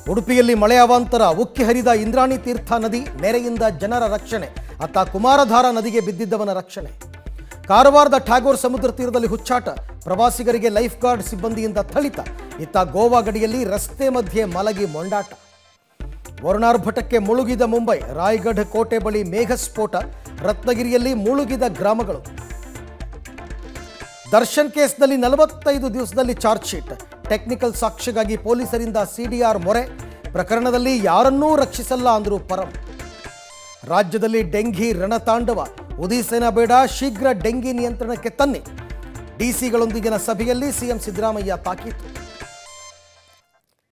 ಉಡುಪಿಯಲ್ಲಿ ಮಳೆ ಅವಾಂತರ ಉಕ್ಕಿ ಹರಿದ ಇಂದ್ರಾಣಿ ತೀರ್ಥ ನದಿ ನೆರೆಯಿಂದ ಜನರ ರಕ್ಷಣೆ ಅತ್ತ ಕುಮಾರಧಾರ ನದಿಗೆ ಬಿದ್ದಿದ್ದವನ ರಕ್ಷಣೆ ಕಾರವಾರದ ಠಾಗೋರ್ ಸಮುದ್ರ ತೀರದಲ್ಲಿ ಹುಚ್ಚಾಟ ಪ್ರವಾಸಿಗರಿಗೆ ಲೈಫ್ ಗಾರ್ಡ್ ಸಿಬ್ಬಂದಿಯಿಂದ ಥಳಿತ ಇತ್ತ ಗೋವಾ ಗಡಿಯಲ್ಲಿ ರಸ್ತೆ ಮಧ್ಯೆ ಮಲಗಿ ಮೊಂಡಾಟ ವರುಣಾರ್ಭಟಕ್ಕೆ ಮುಳುಗಿದ ಮುಂಬೈ ರಾಯ್ಗಢ್ ಕೋಟೆ ಬಳಿ ಮೇಘಸ್ಫೋಟ ರತ್ನಗಿರಿಯಲ್ಲಿ ಮುಳುಗಿದ ಗ್ರಾಮಗಳು ದರ್ಶನ್ ಕೇಸ್ನಲ್ಲಿ ನಲವತ್ತೈದು ದಿವಸದಲ್ಲಿ ಚಾರ್ಜ್ ಶೀಟ್ ಟೆಕ್ನಿಕಲ್ ಸಾಕ್ಷ್ಯಗಾಗಿ ಪೊಲೀಸರಿಂದ ಸಿಡಿಆರ್ ಮೊರೆ ಪ್ರಕರಣದಲ್ಲಿ ಯಾರನ್ನೂ ರಕ್ಷಿಸಲ್ಲ ಅಂದರು ಪರಂ ರಾಜ್ಯದಲ್ಲಿ ಡೆಂಘಿ ರಣತಾಂಡವ ಉದೀಸೇನ ಬೇಡ ಶೀಘ್ರ ಡೆಂಗಿ ನಿಯಂತ್ರಣಕ್ಕೆ ತನ್ನಿ ಡಿಸಿಗಳೊಂದಿಗಿನ ಸಭೆಯಲ್ಲಿ ಸಿಎಂ ಸಿದ್ದರಾಮಯ್ಯ ತಾಕೀತು